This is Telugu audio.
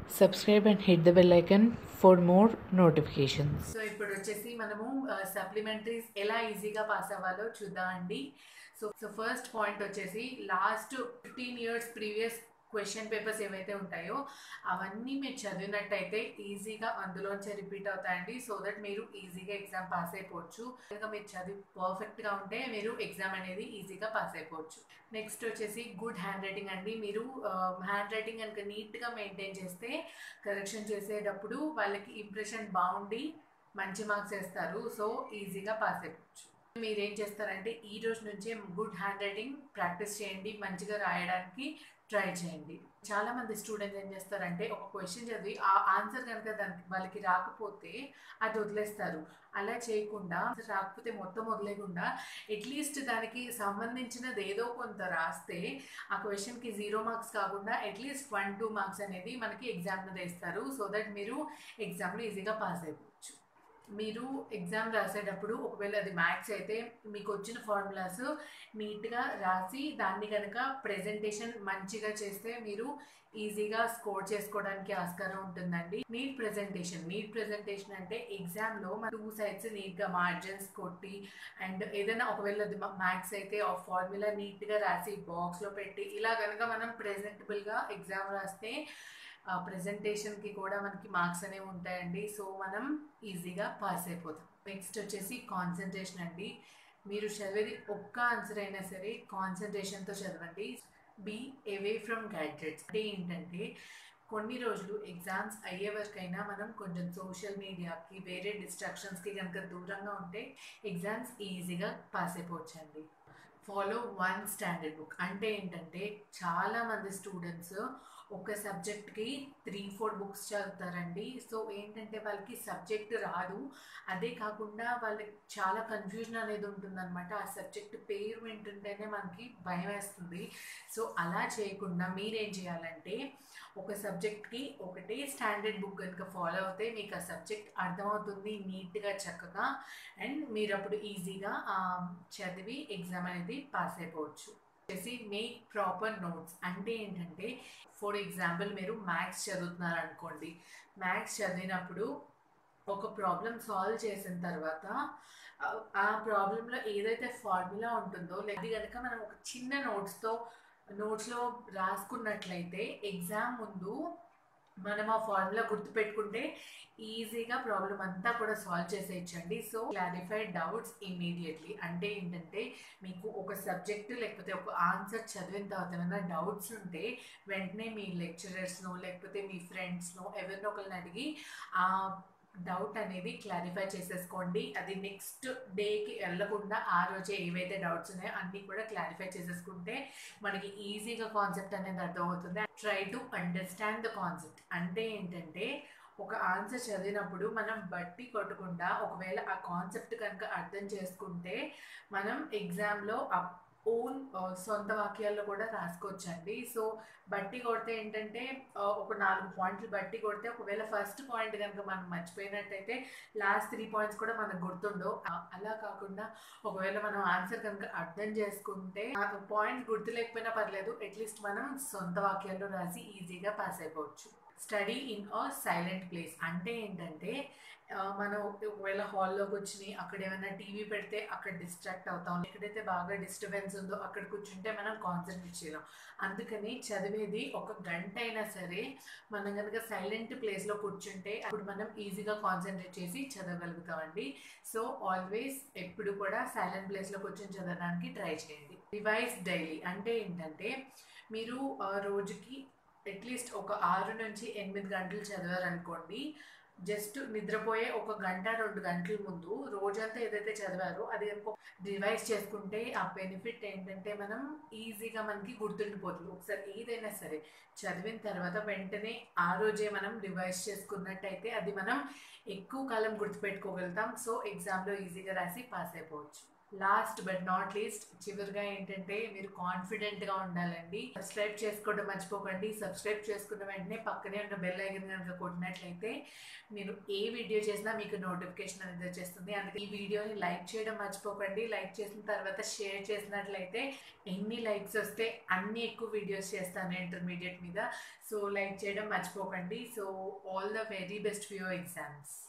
subscribe and hit the bell icon for more notifications. So ఇప్పుడు వచ్చేసి మనము సప్లిమెంటరీస్ ఎలా ఈజీగా పాస్ అవ్వాలో చూద్దాం అండి సో సో ఫస్ట్ పాయింట్ వచ్చేసి last fifteen years previous question papers ఏవైతే ఉంటాయో అవన్నీ మీరు చదివినట్టయితే ఈజీగా అందులోంచే రిపీట్ అవుతాయండి సో దట్ మీరు ఈజీగా ఎగ్జామ్ పాస్ అయిపోవచ్చు ఇంకా మీరు చదివి పర్ఫెక్ట్గా ఉంటే మీరు ఎగ్జామ్ అనేది ఈజీగా పాస్ అయిపోవచ్చు నెక్స్ట్ వచ్చేసి గుడ్ హ్యాండ్ రైటింగ్ అండి మీరు హ్యాండ్ రైటింగ్ కనుక నీట్గా మెయింటైన్ చేస్తే కరెక్షన్ చేసేటప్పుడు వాళ్ళకి ఇంప్రెషన్ బాగుండి మంచి మార్క్స్ వేస్తారు సో ఈజీగా పాస్ అయిపోవచ్చు మీరు ఏం చేస్తారంటే ఈ రోజు నుంచే గుడ్ హ్యాండ్ రైటింగ్ ప్రాక్టీస్ చేయండి మంచిగా రాయడానికి ట్రై చేయండి చాలా మంది స్టూడెంట్స్ ఏం చేస్తారంటే ఒక క్వశ్చన్ చదివి ఆ ఆన్సర్ కనుక దానికి వాళ్ళకి రాకపోతే అది వదిలేస్తారు అలా చేయకుండా రాకపోతే మొత్తం వదిలేకుండా అట్లీస్ట్ దానికి సంబంధించినది ఏదో కొంత రాస్తే ఆ క్వశ్చన్కి జీరో మార్క్స్ కాకుండా అట్లీస్ట్ వన్ టూ మార్క్స్ అనేది మనకి ఎగ్జామ్ మీద ఇస్తారు సో దట్ మీరు ఎగ్జామ్లో ఈజీగా పాస్ అయిపోవచ్చు మీరు ఎగ్జామ్ రాసేటప్పుడు ఒకవేళ అది మ్యాథ్స్ అయితే మీకు వచ్చిన ఫార్ములాస్ నీట్గా రాసి దాన్ని కనుక ప్రెజెంటేషన్ మంచిగా చేస్తే మీరు ఈజీగా స్కోర్ చేసుకోవడానికి ఆస్కారం ఉంటుందండి నీట్ ప్రెజెంటేషన్ నీట్ ప్రెజెంటేషన్ అంటే ఎగ్జామ్లో మన టూ సైడ్స్ నీట్గా మార్జిన్స్ కొట్టి అండ్ ఏదైనా ఒకవేళ అది మ్యాథ్స్ అయితే ఆ ఫార్ములా నీట్గా రాసి బాక్స్లో పెట్టి ఇలా కనుక మనం ప్రెజెంటబుల్గా ఎగ్జామ్ రాస్తే ప్రజెంటేషన్కి కూడా మనకి మార్క్స్ అనేవి ఉంటాయండి సో మనం ఈజీగా పాస్ అయిపోతాం నెక్స్ట్ వచ్చేసి కాన్సన్ట్రేషన్ అండి మీరు చదివేది ఒక్క ఆన్సర్ అయినా సరే కాన్సన్ట్రేషన్తో చదవండి బీ అవే ఫ్రమ్ గ్యాడ్జెట్స్ అంటే ఏంటంటే కొన్ని రోజులు ఎగ్జామ్స్ అయ్యే వరకైనా మనం కొంచెం సోషల్ మీడియాకి వేరే డిస్ట్రాక్షన్స్కి కనుక దూరంగా ఉంటే ఎగ్జామ్స్ ఈజీగా పాస్ అయిపోవచ్చండి ఫాలో వన్ స్టాండర్డ్ బుక్ అంటే ఏంటంటే చాలామంది స్టూడెంట్స్ ఒక సబ్జెక్ట్కి త్రీ ఫోర్ బుక్స్ చదువుతారండి సో ఏంటంటే వాళ్ళకి సబ్జెక్ట్ రాదు అదే కాకుండా వాళ్ళకి చాలా కన్ఫ్యూజన్ అనేది ఉంటుందన్నమాట ఆ సబ్జెక్ట్ పేరు వింటుంటేనే మనకి భయం వేస్తుంది సో అలా చేయకుండా మీరేం చేయాలంటే ఒక సబ్జెక్ట్కి ఒకటే స్టాండర్డ్ బుక్ కనుక ఫాలో అవుతే మీకు ఆ సబ్జెక్ట్ అర్థమవుతుంది నీట్గా చక్కగా అండ్ మీరు అప్పుడు ఈజీగా చదివి ఎగ్జామ్ అనేది పాస్ అయిపోవచ్చు వచ్చేసి మేక్ ప్రాపర్ నోట్స్ అంటే ఏంటంటే ఫర్ ఎగ్జాంపుల్ మీరు మ్యాథ్స్ చదువుతున్నారు అనుకోండి మ్యాథ్స్ చదివినప్పుడు ఒక ప్రాబ్లం సాల్వ్ చేసిన తర్వాత ఆ ప్రాబ్లంలో ఏదైతే ఫార్ములా ఉంటుందో అది కనుక మనం ఒక చిన్న నోట్స్తో నోట్స్లో రాసుకున్నట్లయితే ఎగ్జామ్ ముందు మనం ఆ ఫార్ములా గుర్తుపెట్టుకుంటే ఈజీగా ప్రాబ్లం అంతా కూడా సాల్వ్ చేసేయచ్చండి సో క్లారిఫై డౌట్స్ ఇమీడియట్లీ అంటే ఏంటంటే మీకు ఒక సబ్జెక్టు లేకపోతే ఒక ఆన్సర్ చదివిన తర్వాత ఏమైనా డౌట్స్ ఉంటే వెంటనే మీ లెక్చరర్స్నో లేకపోతే మీ ఫ్రెండ్స్నో ఎవరినో ఒకరిని అడిగి ఆ డౌట్ అనేది క్లారిఫై చేసేసుకోండి అది నెక్స్ట్ డేకి వెళ్ళకుండా ఆ రోజే ఏవైతే డౌట్స్ ఉన్నాయో అన్నీ కూడా క్లారిఫై చేసేసుకుంటే మనకి ఈజీగా కాన్సెప్ట్ అనేది అర్థమవుతుంది try to understand the concept అంటే ఏంటంటే ఒక ఆన్సర్ చదివినప్పుడు మనం బట్టి కొట్టకుండా ఒకవేళ ఆ కాన్సెప్ట్ కనుక అర్థం చేసుకుంటే మనం ఎగ్జామ్లో ఓన్ సొంత వాక్యాల్లో కూడా రాసుకోవచ్చండి సో బట్టి కొడితే ఏంటంటే ఒక నాలుగు పాయింట్లు బట్టి కొడితే ఒకవేళ ఫస్ట్ పాయింట్ కనుక మనం మర్చిపోయినట్టయితే లాస్ట్ త్రీ పాయింట్స్ కూడా మనకు గుర్తుండవు అలా కాకుండా ఒకవేళ మనం ఆన్సర్ కనుక అర్థం చేసుకుంటే పాయింట్ గుర్తులేకపోయినా పర్లేదు అట్లీస్ట్ మనం సొంత వాక్యాల్లో రాసి ఈజీగా పాస్ అయిపోవచ్చు study in a silent place అంటే ఏంటంటే మనం ఒకవేళ హాల్లోకి వచ్చి అక్కడ ఏమైనా టీవీ పెడితే అక్కడ డిస్ట్రాక్ట్ అవుతాం ఎక్కడైతే బాగా డిస్టర్బెన్స్ ఉందో అక్కడ కూర్చుంటే మనం కాన్సన్ట్రేట్ చేయలేం అందుకని చదివేది ఒక గంట అయినా సరే మనం కనుక సైలెంట్ ప్లేస్లో కూర్చుంటే అప్పుడు మనం ఈజీగా కాన్సన్ట్రేట్ చేసి చదవగలుగుతామండి సో ఆల్వేస్ ఎప్పుడు కూడా సైలెంట్ ప్లేస్లో కూర్చొని చదవడానికి ట్రై చేయండి రివైజ్ డైలీ అంటే ఏంటంటే మీరు రోజుకి అట్లీస్ట్ ఒక ఆరు నుంచి ఎనిమిది గంటలు చదివారనుకోండి జస్ట్ నిద్రపోయే ఒక గంట రెండు గంటల ముందు రోజంతా ఏదైతే చదివారో అది రివైజ్ చేసుకుంటే ఆ బెనిఫిట్ ఏంటంటే మనం ఈజీగా మనకి గుర్తుండిపోతుంది ఒకసారి ఏదైనా సరే చదివిన తర్వాత వెంటనే ఆ రోజే మనం రివైజ్ చేసుకున్నట్టయితే అది మనం ఎక్కువ కాలం గుర్తుపెట్టుకోగలుగుతాం సో ఎగ్జామ్లో ఈజీగా రాసి పాస్ అయిపోవచ్చు లాస్ట్ బట్ నాట్ లీస్ట్ చివరిగా ఏంటంటే మీరు కాన్ఫిడెంట్గా ఉండాలండి సబ్స్క్రైబ్ చేసుకోవడం మర్చిపోకండి సబ్స్క్రైబ్ చేసుకున్న వెంటనే పక్కనే ఉన్న బెల్ ఐకన్ కనుక కొట్టినట్లయితే నేను ఏ వీడియో చేసినా మీకు నోటిఫికేషన్ అనేది వచ్చేస్తుంది అందుకే ఈ వీడియోని లైక్ చేయడం మర్చిపోకండి లైక్ చేసిన తర్వాత షేర్ చేసినట్లయితే ఎన్ని లైక్స్ వస్తే అన్ని ఎక్కువ వీడియోస్ చేస్తాను ఇంటర్మీడియట్ మీద సో లైక్ చేయడం మర్చిపోకండి so all the very best for your exams